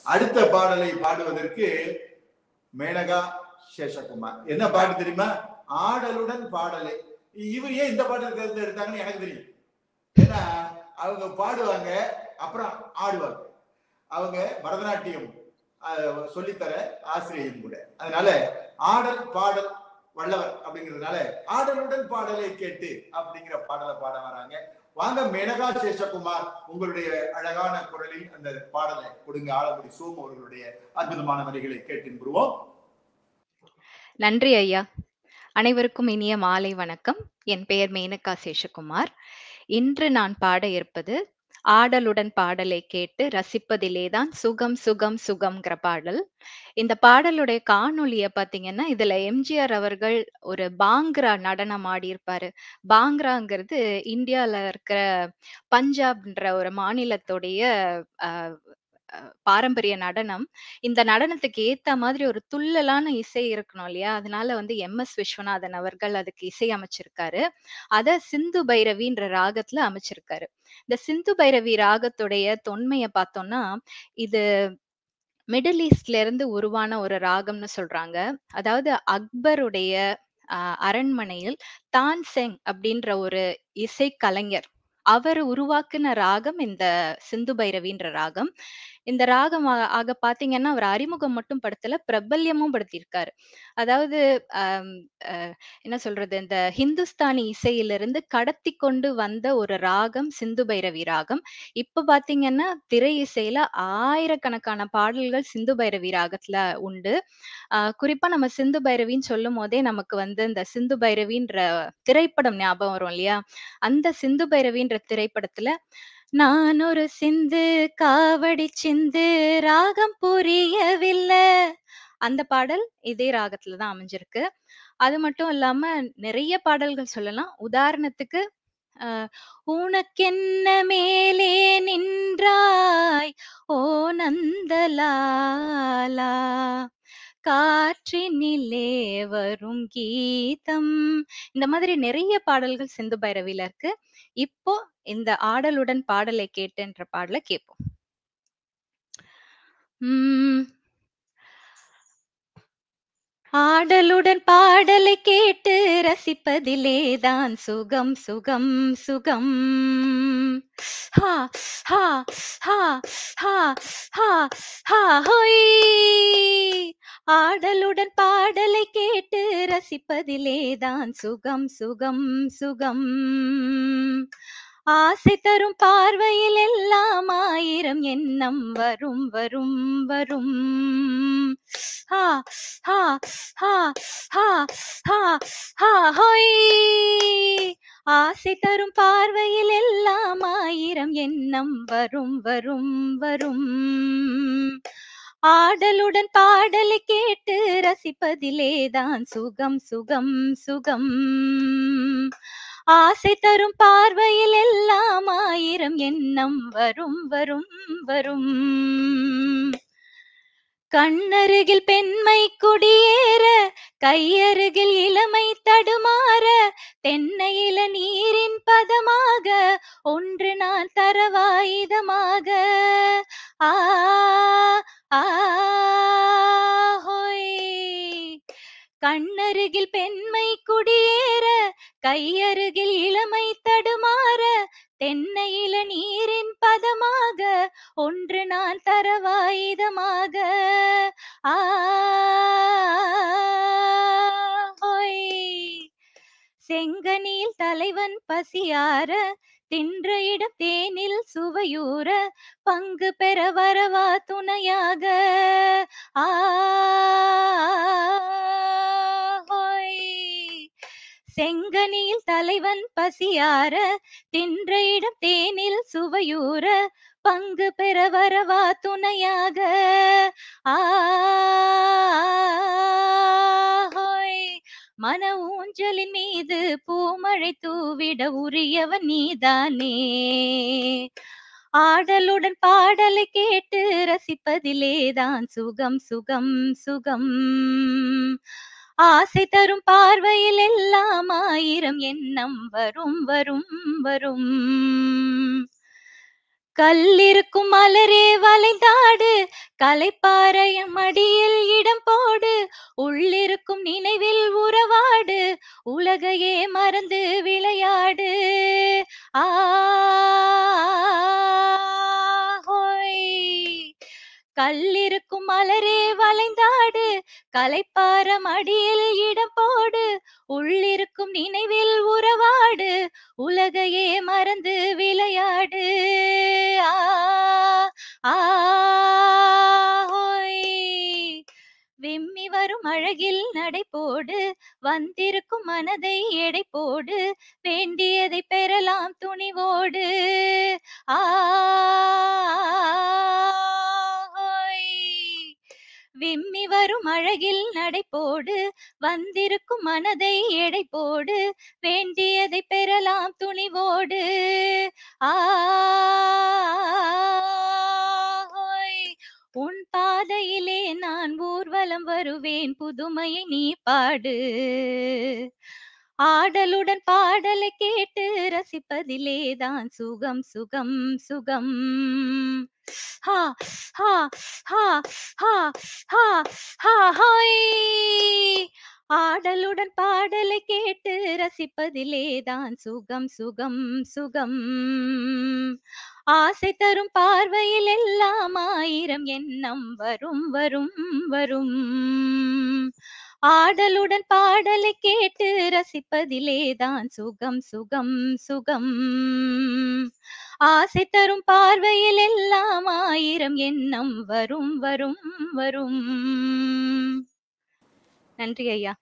அடுத்த பாடலை பாடுவதற்கு மேனகா சேஷகுமார் என்ன பாட்டு தெரியுமா ஆடலுடன் பாடலே இவர் ஏன் இந்த பாட்டு தேர்ந்தெடுத்தாங்கன்னு எனக்கு தெரியும் ஏன்னா அவங்க பாடுவாங்க அப்புறம் ஆடுவாங்க அவங்க பரதநாட்டியம் அஹ், சொல்லித்தர ஆசிரியரும் கூட அதனால ஆடல் பாடல் வல்லவர் அப்படிங்கிறதுனால ஆடலுடன் பாடலை கேட்டு அப்படிங்கிற பாடலை பாட வராங்க வாங்க மேனகா சேஷகுமார் உங்களுடைய அழகான குரலில் அந்த பாடலை கொடுங்க ஆலங்குடி சோமு அவர்களுடைய அற்புதமான வரிகளை கேட்டின்புருவோம் நன்றி ஐயா அனைவருக்கும் இனிய மாலை வணக்கம் என் பெயர் மேனகா சேஷகுமார் இன்று நான் பாட இருப்பது ஆடலுடன் பாடலை கேட்டு ரசிப்பதிலேதான் சுகம் சுகம் சுகம்ங்கிற பாடல் இந்த பாடலுடைய காணொளிய பாத்தீங்கன்னா இதுல எம்ஜிஆர் அவர்கள் ஒரு பாங்க்ரா நடனம் ஆடியிருப்பாரு பாங்க்ராங்கிறது இந்தியால இருக்கிற பஞ்சாப்ன்ற ஒரு மாநிலத்துடைய அஹ், அஹ், பாரம்பரிய நடனம் இந்த நடனத்துக்கு ஏத்த மாதிரி ஒரு துள்ளலான இசை இருக்கணும் இல்லையா அதனால வந்து எம் எஸ் விஸ்வநாதன் அவர்கள் அதுக்கு இசை அமைச்சிருக்காரு அத சிந்து பைரவின்ற ராகத்துல அமைச்சிருக்காரு இந்த சிந்து பைரவி ராகத்துடைய தொன்மையை பார்த்தோம்னா இது மிடில் ஈஸ்ட்ல இருந்து உருவான ஒரு ராகம்னு சொல்றாங்க அதாவது அக்பருடைய ஆஹ், அரண்மனையில் தான்செங் அப்படின்ற ஒரு இசை கலைஞர் அவர் உருவாக்குன ராகம் இந்த சிந்து பைரவின்ற ராகம் இந்த ராகம் ஆ- ஆக பாத்தீங்கன்னா அவர் அறிமுகம் மட்டும் படுத்தல பிரபல்யமும் படுத்தியிருக்காரு அதாவது ஆம், அஹ், என்ன சொல்றது இந்த ஹிந்துஸ்தானி இசையிலிருந்து கடத்தி கொண்டு வந்த ஒரு ராகம் சிந்து பைரவி ராகம் இப்ப பாத்தீங்கன்னா திரை இசையில ஆயிரக்கணக்கான பாடல்கள் சிந்து பைரவி ராகத்துல உண்டு ஆஹ் குறிப்பா நம்ம சிந்து பைரவின்னு சொல்லும் போதே நமக்கு வந்து இந்த சிந்து பைரவின்ற திரைப்படம் ஞாபகம் வரும் இல்லையா அந்த சிந்து பைரவின்ற திரைப்படத்துல நான் ஒரு சிந்து காவடி சிந்து ராகம் புரியவில்லை அந்த பாடல் இதே ராகத்துல தான் அமைஞ்சிருக்கு அது மட்டும் இல்லாம நிறைய பாடல்கள் சொல்லலாம் உதாரணத்துக்கு அஹ், உனக்கென்ன மேலே நின்றாய் ஓ நந்தலாலா காற்றினிலே வரும் கீதம் இந்த மாதிரி நிறைய பாடல்கள் சிந்து பைரவில இருக்கு இப்போ இந்த ஆடலுடன் பாடலை கேட்டுன்ற பாடலை கேட்போம் உம் ஆடலுடன் பாடலை கேட்டு ரசிப்பதிலே தான் சுகம் சுகம் சுகம் ஹா ஹா ஹா ஹா ஹா ஹா ஹொய் ஆடலுடன் பாடலை கேட்டு ரசிப்பதிலே தான் சுகம் சுகம் சுகம் ஆசை தரும் பார்வையில் எல்லாம் ஆயிரம் எண்ணம் வரும் வரும் வரும் ஹா ஹா ஹா ஹா ஹா ஹா ஹொய் ஆசை தரும் பார்வையில் எல்லாம் ஆயிரம் எண்ணம் வரும் வரும் வரும் ஆடலுடன் பாடலை கேட்டு ரசிப்பதிலே தான் சுகம் சுகம் சுகம் ஆசை தரும் பார்வையில் எல்லாம் ஆயிரம் எண்ணம் வரும் வரும் வரும் கண்ணருகில் பெண்மை குடியேற கையருகில் இளமை தடுமாற தென்னையில நீரின் பதமாக ஒன்று நான் தரவாயுதமாக ஆ ஆ ஹோய் கண்ணருகில் பெண்மை குடியேற கையருகில் இளமை தடுமாற தென்னையில நீரின் பதமாக ஒன்று நான் தரவாயுதமாக ஆ ஹோய் செங்கனியில் தலைவன் பசியார தின்ற இடம் தேனில் சுவையூற பங்கு பெற வரவா துணையாக ஆ ஹோய் செங்கனியில் தலைவன் பசியார தின்ற இடம் தேனில் சுவையூற பங்கு பெற வரவா துணையாக ஆ ஹோய் மன ஊஞ்சலின் மீது பூமழை தூவிட உரியவன் நீதானே ஆடலுடன் பாடலை கேட்டு ரசிப்பதிலேதான் சுகம் சுகம் சுகம் ஆசை தரும் பார்வையில் எல்லாம் ஆயிரம் எண்ணம் வரும் வரும் வரும் கல்லிருக்கும் மலரே வளைந்தாடு கலைப்பாறையம் மடியில் இடம் போடு உள்ளிருக்கும் நினைவில் உறவாடு உலகையே மறந்து விளையாடு ஆ ஹோய் கல்லிருக்கும் மலரே வளைந்தாடு கலைப்பாரம் அடியில் இடம் போடு உள்ளிருக்கும் நினைவில் உறவாடு உலகையே மறந்து விளையாடு ஆ ஆ ஹோய் விம்மி வரும் அழகில் நடை போடு வந்திருக்கும் மனதை எடை போடு வேண்டியதை பெறலாம் துணிவோடு ஆ ஹோய். விம்மி வரும் அழகில் நடை போடு வந்திருக்கும் மனதை எடை போடு வேண்டியதை பெறலாம் துணிவோடு ஆ ஹோய். உன் பாதையிலே நான் ஊர்வலம் வருவேன் புதுமையை நீ பாடு ஆடலுடன் பாடலை கேட்டு ரசிப்பதிலே தான் சுகம் சுகம் சுகம் ஹா ஹா ஹா ஹா ஹா ஹா ஹோய் ஆடலுடன் பாடலை கேட்டு ரசிப்பதிலே தான் சுகம் சுகம் சுகம் ஆசை தரும் பார்வையில் எல்லாம் ஆயிரம் எண்ணம் வரும் வரும் வரும் ஆடலுடன் பாடலை கேட்டு ரசிப்பதிலே தான் சுகம் சுகம் சுகம் ஆசை தரும் பார்வையில் எல்லாம் ஆயிரம் எண்ணம் வரும் வரும் வரும் நன்றி ஐயா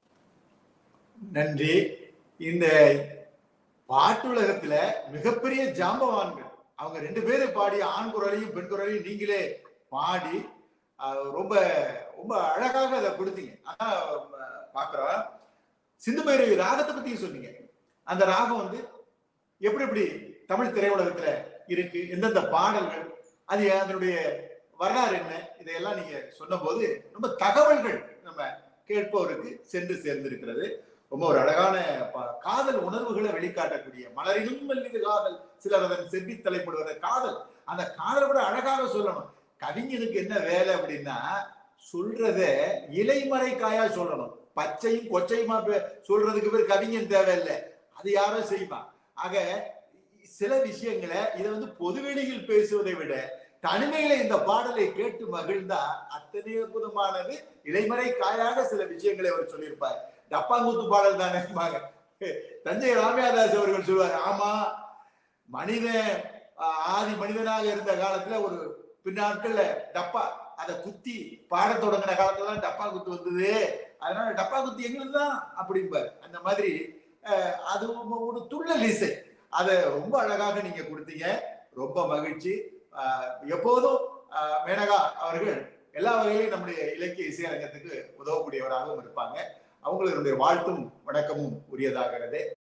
நன்றி இந்த பாட்டுலகத்துல மிகப்பெரிய ஜாம்பவான்கள் அவங்க ரெண்டு பேரும் பாடி ஆண் குரலையும் பெண் குரலையும் நீங்களே பாடி அஹ், ரொம்ப ரொம்ப அழகாக அதை கொடுத்தீங்க ஆனா அஹ், பாக்குறோம் சிந்து பைரவி ராகத்தை பத்தியும் சொன்னீங்க அந்த ராகம் வந்து எப்படி எப்படி தமிழ் திரையுலகத்துல இருக்கு எந்தெந்த பாடல்கள் அது அதனுடைய வரலாறு என்ன இதையெல்லாம் நீங்க சொன்னபோது ரொம்ப தகவல்கள் நம்ம கேட்பவருக்கு சென்று சேர்ந்திருக்கிறது ரொம்ப ஒரு அழகான ப- காதல் உணர்வுகளை வெளிக்காட்டக்கூடிய மலரிலும் மெல்லிது காதல் சிலர் அதன் செவ்வி தலைப்படுவத காதல் அந்த காதலை கூட அழகாக சொல்லணும் கவிஞனுக்கு என்ன வேலை அப்படின்னா சொல்றத இலைமறை காயா சொல்லணும் பச்சையும் கொச்சையுமா பே- சொல்றதுக்கு பேர் கவிஞன் தேவையில்லை அது யாரோ செய்வான் ஆக சில விஷயங்களை இதை வந்து பொதுவெளியில் பேசுவதை விட தனிமையில இந்த பாடலை கேட்டு மகிழ்ந்தா அத்தனை அற்புதமானது இலைமறை காயாக சில விஷயங்களை அவர் சொல்லியிருப்பார் டப்பாங்குத்து பாடல் தானே தஞ்சை ராமியாதாஸ் அவர்கள் சொல்லுவார் ஆமா மனிதன் ஆஹ், ஆதி மனிதனாக இருந்த காலத்துல ஒரு பின்னாட்கள்ல டப்பா அதை குத்தி பாடத் தொடங்கின காலத்துல தான் டப்பா குத்து வந்தது அதனால டப்பா குத்தி எங்களுக்கு தான் அப்படிம்பார் அந்த மாதிரி ஆஹ், அது ஒரு- ஒரு துள்ளல் இசை அதை ரொம்ப அழகாக நீங்க கொடுத்தீங்க ரொம்ப மகிழ்ச்சி ஆஹ், எப்போதும் ஆஹ், மேனகா அவர்கள் எல்லா வகையிலும் நம்முடைய இலக்கிய இசையரங்கத்துக்கு உதவக்கூடியவராகவும் இருப்பாங்க அவங்களுடைய வாழ்த்தும் வணக்கமும் உரியதாகிறது